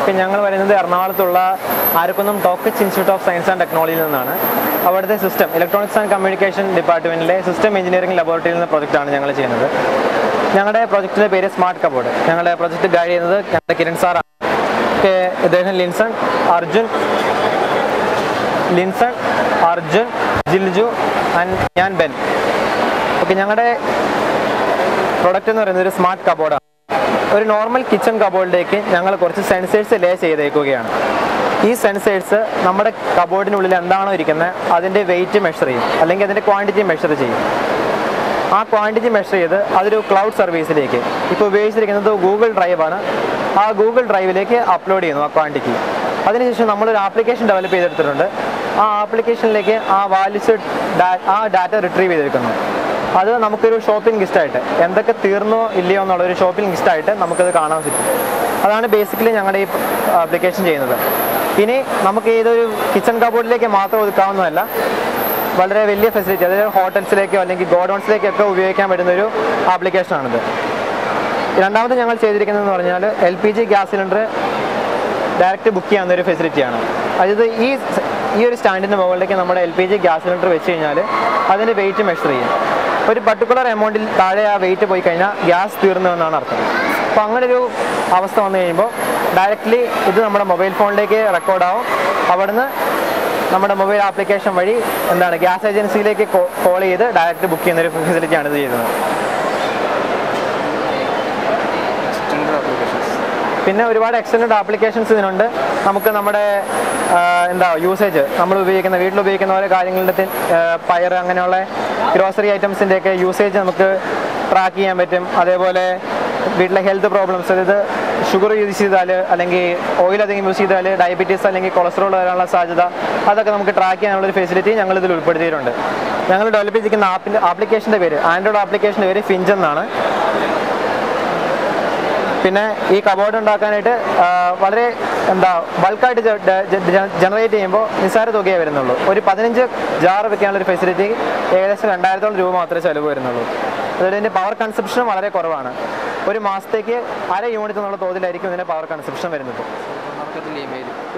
okay ഞങ്ങൾ വരുന്നത് എറണാകുളത്തുള്ള Arakkunnam Toc H Institute of Science and ടെക്നോളജിയിൽ നിന്നാണ് അവിടുത്തെ സിസ്റ്റം ഇലക്ട്രോണിക്സ് ആൻഡ് കമ്മ്യൂണിക്കേഷൻ ഡിപ്പാർട്ട്മെൻറ്റിലെ സിസ്റ്റം എഞ്ചിനീയറിംഗ് ലബോറട്ടറിയിൽ നിന്ന് പ്രൊജക്റ്റാണ് ഞങ്ങൾ ചെയ്യുന്നത് ഞങ്ങളുടെ പ്രൊജക്റ്റിൻ്റെ പേര് സ്മാർട്ട് കബോർഡ് ഞങ്ങളുടെ പ്രൊജക്റ്റ് ഗൈഡ് ചെയ്യുന്നത് ഞങ്ങളുടെ കിരൺ സാറാണ് ഓക്കെ ഇദ്ദേഹം ലിൻസൺ അർജുൻ ലിൻസൺ അർജുൻ ജിൽജു ആൻഡ് ഞാൻ ബെൻ ഓക്കെ ഞങ്ങളുടെ പ്രൊഡക്റ്റ് എന്ന് പറയുന്നത് ഒരു സ്മാർട്ട് കബോർഡാണ് ഒരു നോർമൽ കിച്ചൺ കബോർഡിലേക്ക് ഞങ്ങൾ കുറച്ച് സെൻസേഴ്സ് ലേ ചെയ്തേക്കുകയാണ് ഈ സെൻസേഴ്സ് നമ്മുടെ കബോർഡിനുള്ളിൽ എന്താണോ ഇരിക്കുന്നത് അതിൻ്റെ വെയിറ്റ് മെഷർ ചെയ്യും അല്ലെങ്കിൽ അതിൻ്റെ ക്വാണ്ടിറ്റി മെഷർ ചെയ്യും ആ ക്വാണ്ടിറ്റി മെഷർ ചെയ്ത് അതൊരു ക്ലൗഡ് സർവീസിലേക്ക് ഇപ്പോൾ ഉപയോഗിച്ചിരിക്കുന്നത് ഗൂഗിൾ ഡ്രൈവാണ് ആ ഗൂഗിൾ ഡ്രൈവിലേക്ക് അപ്ലോഡ് ചെയ്യുന്നു ആ ക്വാണ്ടിറ്റി അതിനുശേഷം നമ്മളൊരു ആപ്ലിക്കേഷൻ ഡെവലപ്പ് ചെയ്തെടുത്തിട്ടുണ്ട് ആ ആപ്ലിക്കേഷനിലേക്ക് ആ വാല്യൂസ് ആ ഡാറ്റ റിട്രീവ് ചെയ്തെടുക്കുന്നു അത് നമുക്കൊരു ഷോപ്പിംഗ് ലിസ്റ്റായിട്ട് എന്തൊക്കെ തീർന്നോ ഇല്ലയോ എന്നുള്ളൊരു ഷോപ്പിംഗ് ലിസ്റ്റായിട്ട് നമുക്കത് കാണാൻ പറ്റും അതാണ് ബേസിക്കലി ഞങ്ങളുടെ ഈ ആപ്ലിക്കേഷൻ ചെയ്യുന്നത് ഇനി നമുക്ക് ഇതൊരു കിച്ചൺ കബോർഡിലേക്ക് മാത്രം ഒതുക്കാവുന്നതല്ല വളരെ വലിയ ഫെസിലിറ്റി അതായത് ഹോട്ടൽസിലേക്കോ അല്ലെങ്കിൽ ഗോഡൗൺസിലേക്കൊക്കെ ഉപയോഗിക്കാൻ പറ്റുന്ന ഒരു ആപ്ലിക്കേഷനാണിത് രണ്ടാമത് ഞങ്ങൾ ചെയ്തിരിക്കുന്നതെന്ന് പറഞ്ഞാൽ L P G gas cylinder direct book ചെയ്യാവുന്ന ഒരു ഫെസിലിറ്റിയാണ് അതായത് ഈ സ- ഈ ഒരു സ്റ്റാൻഡിൻ്റെ മുകളിലേക്ക് നമ്മുടെ L P G gas cylinder വെച്ച് കഴിഞ്ഞാൽ അതിൻ്റെ വെയിറ്റ് മെഷർ ചെയ്യും ഒരു പർട്ടിക്കുലർ എമൗണ്ടിൽ താഴെ ആ വെയിറ്റ് പോയി കഴിഞ്ഞാൽ ഗ്യാസ് തീർന്നു എന്നാണ് അർത്ഥം അപ്പോൾ അങ്ങനെ ഒരു അവസ്ഥ വന്നു കഴിയുമ്പോൾ ഡയറക്റ്റ്ലി ഇത് നമ്മുടെ മൊബൈൽ ഫോണിലേക്ക് റെക്കോർഡാവും അവിടുന്ന് നമ്മുടെ മൊബൈൽ ആപ്ലിക്കേഷൻ വഴി എന്താണ് ഗ്യാസ് ഏജൻസിയിലേക്ക് കോൾ ചെയ്ത് ഡയറക്റ്റ് ബുക്ക് ചെയ്യുന്ന ഒരു ഫെസിലിറ്റിയാണ് ഇത് ചെയ്യുന്നത് ടെൻഡർ ആപ്ലിക്കേഷൻസ് പിന്നെ ഒരുപാട് എക്സ്റ്റൻഡ് ആപ്ലിക്കേഷൻസ് ഇതിനുണ്ട് നമുക്ക് നമ്മുടെ ആ, എന്താ യൂസേജ് നമ്മൾ ഉപയോഗിക്കുന്ന വീട്ടിൽ ഉപയോഗിക്കുന്ന ഓരോ കാര്യങ്ങളുടെ തി- ആ, പയർ അങ്ങനെയുള്ള ഗ്രോസറി ഐറ്റംസിൻ്റെ ഒക്കെ യൂസേജ് നമുക്ക് ട്രാക്ക് ചെയ്യാൻ പറ്റും അതേപോലെ വീട്ടിലെ ഹെൽത്ത് പ്രോബ്ലംസ് അതായത് ഷുഗർ യൂസ് ചെയ്താൽ അല്ലെങ്കിൽ ഓയിൽ അധികം യൂസ് ചെയ്താൽ ഡയബറ്റീസ് അല്ലെങ്കിൽ കൊളസ്ട്രോൾ വരാനുള്ള സാധ്യത അതൊക്കെ നമുക്ക് ട്രാക്ക് ചെയ്യാനുള്ള ഒരു ഫെസിലിറ്റി ഞങ്ങൾ ഇതിൽ ഉൾപ്പെടുത്തിയിട്ടുണ്ട് ഞങ്ങൾ ഡെവലപ്പ് ചെയ്തിരിക്കുന്ന ആപ്പിൻ്റെ ആപ്ലിക്കേഷൻ്റെ പേര് ആൻഡ്രോയിഡ് ആപ്ലിക്കേഷൻ്റെ പേര് ഫിഞ്ച് എന്നാണ് പിന്നെ ഈ കബോർഡ് ഉണ്ടാക്കാനായിട്ട് ആ, വളരെ എന്താ ബൾക്കായിട്ട് ജനറേറ്റ് ചെയ്യുമ്പോൾ നിസ്സാര തുകയേ വരുന്നുള്ളൂ ഒരു പതിനഞ്ച് ജാർ വെക്കാനുള്ള ഒരു ഫെസിലിറ്റി ഏകദേശം രണ്ടായിരത്തോളം രൂപ മാത്രമേ ചിലവ് വരുന്നുള്ളൂ അതുകൊണ്ട് ഇതിൻ്റെ പവർ കൺസപ്ഷനും വളരെ കുറവാണ് ഒരു മാസത്തേക്ക് അര യൂണിറ്റ് എന്നുള്ള തോതിലായിരിക്കും ഇതിൻ്റെ പവർ കൺസപ്ഷൻ വരുന്നത് നമുക്കതിൽ ഇമെയിൽ